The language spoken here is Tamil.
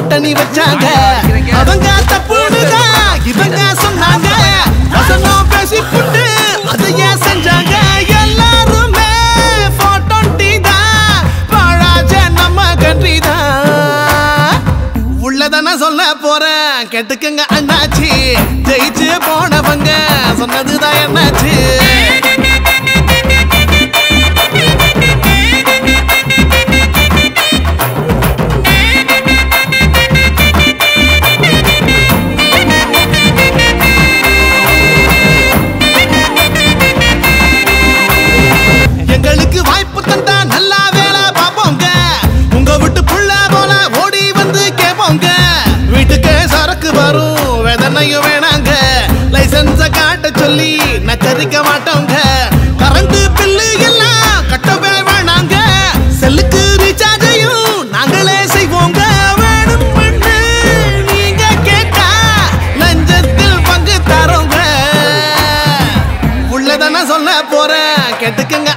கூட்டணி வச்சாங்க அவங்க தப்புடுதான் இவங்க சொன்னாங்க வசனம் பேசி புட்டு அதையே செஞ்சாங்க எல்லாருமே போட்டோண்டி தான் பாழாச்ச நம்ம கண்ட்ரி தான் உள்ளதான சொல்ல போறேன் கேட்டுக்கங்க அண்ணாச்சி ஜெயிச்சு போனவங்க சொன்னதுதான் என்னாச்சு எங்களுக்கு வாய்ப்பு தந்தா நல்லா வேலை பார்ப்போங்க உங்க வீட்டு புள்ள போல ஓடி வந்து கேட்போங்க வீட்டுக்கு சரக்கு வரும் வேதனையும் வேணாங்க லைசன்ஸ காட்ட சொல்லி நச்சரிக்க மாட்டோங்க கரண்ட் பில்லு எல்லாம் கட்டவே வேணாங்க செல்லுக்கு ரீசார்ஜையும் நாங்களே செய்வோங்க வேணும்னு நீங்க கேட்டா லஞ்சத்தில் பங்கு தரோங்க உள்ளதான சொல்ல போறேன் கேட்டுக்கங்க